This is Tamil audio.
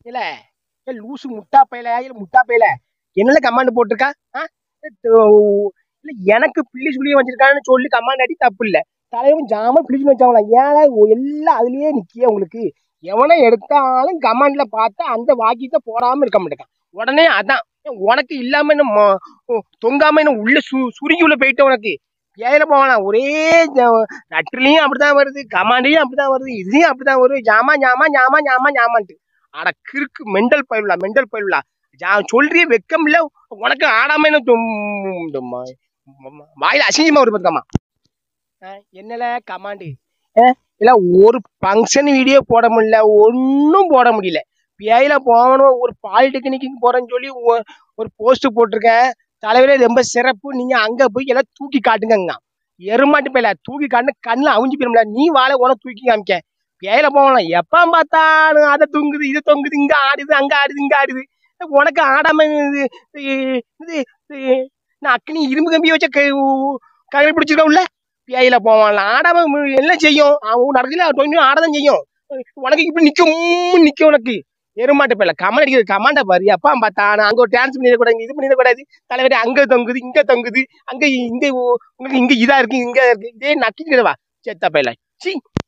இல்ல ஏ லூசு முட்டா பையல இல்ல முட்டா பையல என்னல கமாண்ட் போட்டிருக்கா ஆ? தோ- இல்ல எனக்கு பிள்ளை சொல்லி வச்சிருக்கான்னு சொல்லி கமாண்ட் அடி தப்பு இல்ல தலைவன் ஜாம பிள்ளைச்சு வச்சாங்களா ஏன் எல்லாம் அதுலயே நிக்கிய உங்களுக்கு எவனை எடுத்தாலும் கமாண்ட்ல பார்த்தா அந்த வாக்கியத்தை போடாம இருக்க மாட்டேங்கான் உடனே அதான் ஏன் உனக்கு இல்லாம என்ன ம- ஓ, தொங்காம என்ன உள்ள சு சுருங்கி உள்ள போயிட்ட உனக்கு ஏயில போகலாம் ஒரே நட்டுலையும் அப்படிதான் வருது கமாண்டையும் அப்படிதான் வருது இதுலயும் அப்படிதான் வருது ஜாமா ஜாமா ஜாமா ஜாமா ஜாமான்ட்டு அட கிறுக்கு மெண்டல் பயிலுலா மெண்டல் பயிலுலா ஜா சொல்றிய வெக்கம் இல்ல உனக்கு ஆடாம என்ன தும்- தும் ம- ம- வாயில அசிங்கமா ஒரு பக்கமா என்னல கமாண்டு இல்ல ஒரு ஃபங்க்ஷன் வீடியோ போட முடியல ஒன்றும் போட முடியல பேயில போகணும் ஒரு பாலிடெக்னிக்கு போறேன்னு சொல்லி ஒ- ஒரு போஸ்ட் போட்டிருக்கேன் தலைவரே ரொம்ப சிறப்பு நீங்க அங்க போய் எல்லாம் தூக்கி காட்டுங்க எருமாட்டு பேல தூக்கி காட்டு கண்ணுல அவிஞ்சு போயிரும்ல நீ வாழை உன தூக்கி காமிக்க பேயில போகலாம் எப்ப பார்த்தாலும் அதை தொங்குது இது தொங்குது இங்க ஆடுது அங்க ஆடுது இங்க ஆடுது உனக்கு ஆடாம இது இது- இது இது நான் அக்னி இரும்பு கம்பியை வச்ச கையில் பிடிச்சிருக்கோம் உள்ள பேயில போவான் ஆடாம மு- என்ன செய்யும் அவன் நடக்கல கொஞ்சம் ஆடதான் செய்யும் உனக்கு இப்படி நிக்கும் நிக்க உனக்கு எருமாட்டு பேல கமெண்ட் அடிக்கிறது கமாண்ட பாரு அப்பா பார்த்தா நான் அங்க ஒரு டான்ஸ் பண்ணிடக்கூடாது இது பண்ணிடக்கூடாது தலைவரே அங்க தொங்குது இங்க தொங்குது அங்க இங்க உங்களுக்கு இங்க இதா இருக்கு இங்க இருக்கு இதே நக்கிக்கிறவா செத்த பேல சி